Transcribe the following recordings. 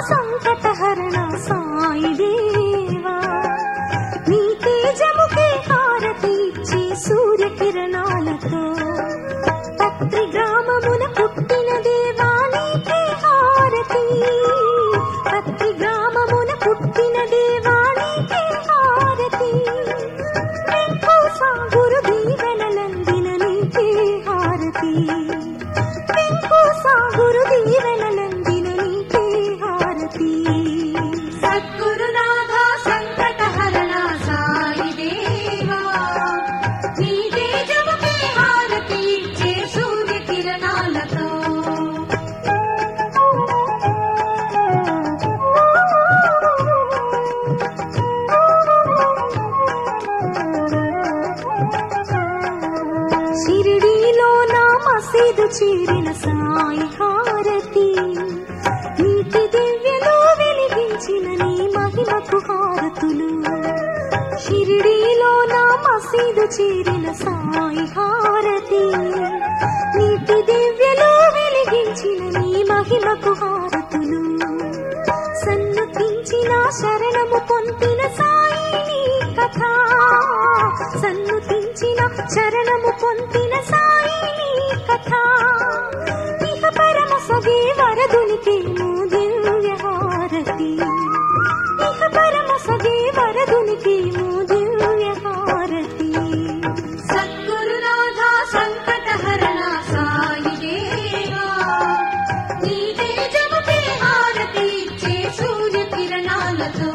సంకటహరణ సాయి దేవా నీ తేజముకే హారతి ఇచ్చే సూర్యకిరణాలతో పత్రి గ్రామమున పుట్టిన దేవా నీకే హారతి పత్రి గ్రామమున పుట్టిన దేవా నీకే హారతి వెంకోస గురు దీవెనలందిన నీకే హారతి వెంకోస గురు దీవెనలందిన నీకే హారతి సద్గురునాథ సంకటహరణ సాయి దేవా నీ తేజముకే హారతి ఇచ్చే సూర్యకిరణాలతో షిరిడీలో నా మసీదు చీరిన సాయి హారతి నీటి దివ్యలో వెలిగించిన నీ మహిమకు హారతులు షిరిడీలో నా మసీదు చీరిన సాయి హారతి నీటి దివ్యలో వెలిగించిన నీ మహిమకు హారతులు సన్నుతించిన శరణము పొందిన సాయి నీ కథ సన్నుతించిన శరణము పొందిన సాయి నీ కథ ఇహ పరమ సగే వరదునికి దివ్య హారతి ఇహ పరమ సగే వరదునికి దివ్య హారతి సద్గురునాథ సంకటహరణ సాయి దేవా నీ తేజముకే హారతి ఇచ్చే సూర్యకిరణాలతో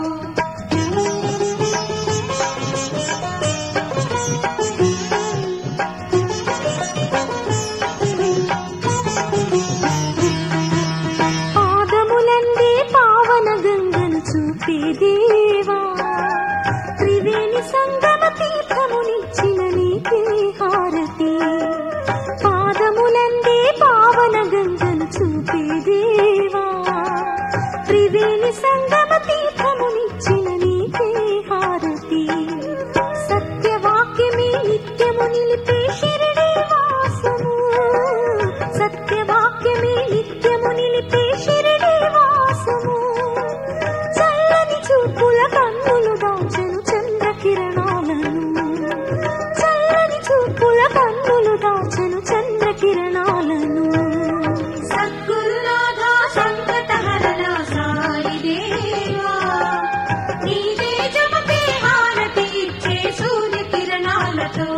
పాదములందే పావన గంగను చూపే దేవా త్రివేణి సంగమ తీర్థమునిచ్చిన నీకే హారతి పాదములందే పావన గంగను చూపే దేవా త్రివేణి సంగమ తీర్థమునిచ్చిన నీకే హారతి సత్యవాక్యమే నిత్యము నిలిపే షిరిడి వాసము సత్యవాక్యమే నిత్యము నిలిపే షిరిడి వాసము చల్లని చూపుల కన్నులు దాచను చంద్రకిరణాలను చల్లని చూపుల కన్నులు దాచను చంద్రకిరణాలను సద్గురునాథ సంకటహరణ సాయి దేవా నీ తేజముకే హారతి ఇచ్చే సూర్యకిరణాలతో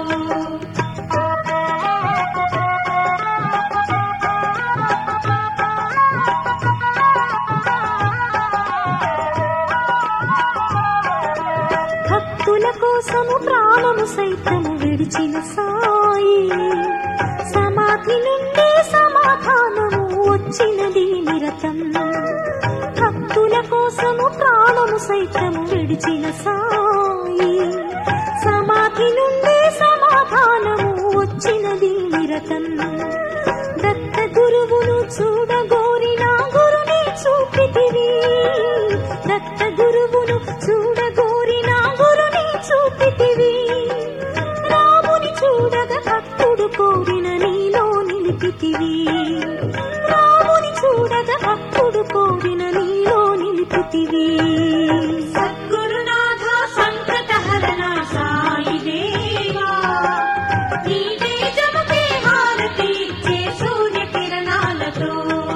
భక్తుల కోసము ప్రాణము సైతము విడిచిన సాయి సమాధి నుండి సమాధానము వచ్చినది నిరతం భక్తుల కోసము ప్రాణము సైతము విడిచిన సాయి సమాధి నుండి సమాధానము వచ్చినది నిరతం దత్త గురువును చూడగోరిన గురుని చూపితివి దత్త గురువును చూడగోరిన గురుని చూపితివి రాముని చూడగ భక్తుడు కోరిన నీలో నిలిపితివి రాముని చూడగ భక్తుడు కోరిన నీలో నిలిపితివి సద్గురునాథ సంకటహరణ సాయి దేవా నీ తేజముకే హారతి ఇచ్చే సూర్యకిరణాలతో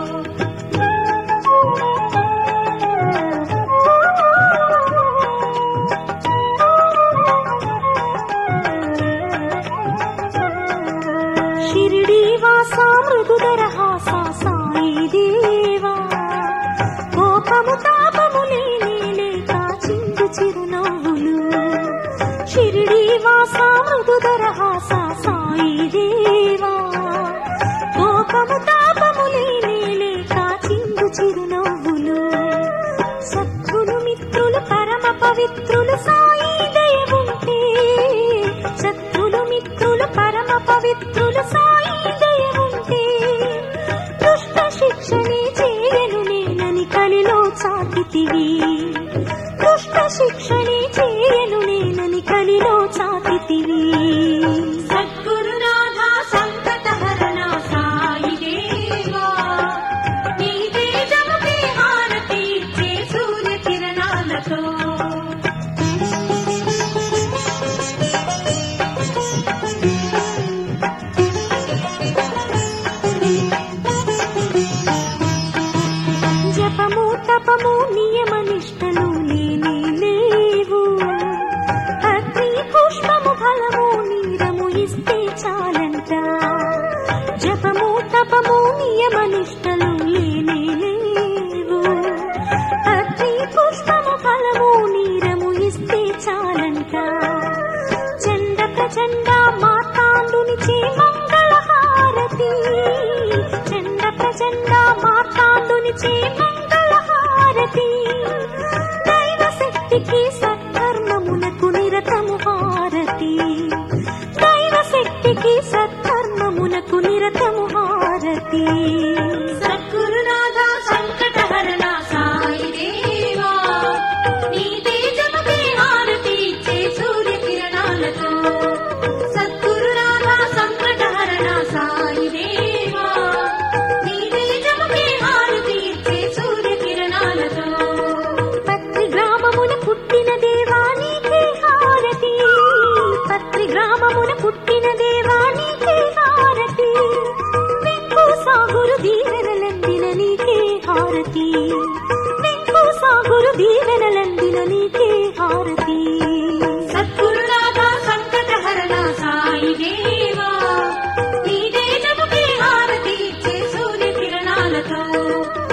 షిరిడి వాస మృదుదర హాస సాయి దేవా కోపము తాపము లేనే లేక చిందు చిరునవ్వులు షిరిడి వాస మృదుదర హాస సాయి దేవా కోపము తాపము లేనే లేక చిందు చిరునవ్వులు శత్రులు మిత్రులు పరమ పవిత్రులు సాయి దయవుంటే శత్రులు మిత్రులు పరమ పవిత్రులు సాయి దయవుంటే దుష్ట శిక్షణే చేయను నేనని కలిలో చాకితివి దుష్ట శిక్షణే చేయను నేనని కలిలో చాకితివి సద్గురునాథ సంకటహరణ సాయి దేవా నీ తేజముకే హారతి నిండా మార్తాండునిచే మంగళహారతి దైవ శక్తికి సత్కర్మమునకు నిరతము హారతి దైవ శక్తికి సత్కర్మమునకు నిరతము హారతి సద్గురునాథ సంకటహరణ సాయి దేవా నీ తేజముకే హారతి ఇచ్చే సూర్య కిరణాలతో సద్గురునాథ సంకటహరణ సాయి దేవా నీ తేజముకే హారతి ఇచ్చే సూర్య కిరణాలతో పత్రి గ్రామమున పుట్టిన దేవానికి హారతి పత్రి గ్రామమున పుట్టిన దేవానికి హారతి వెంకు సాగురు దీవెనలందిన నీకే హారతి వెంకు సాగురు దీవెనలందిన నీకే హారతి సద్గురునాథ సంకటహరణ సాయి దేవా నీ తేజముకే హారతి ఇచ్చే సూర్య కిరణాలతో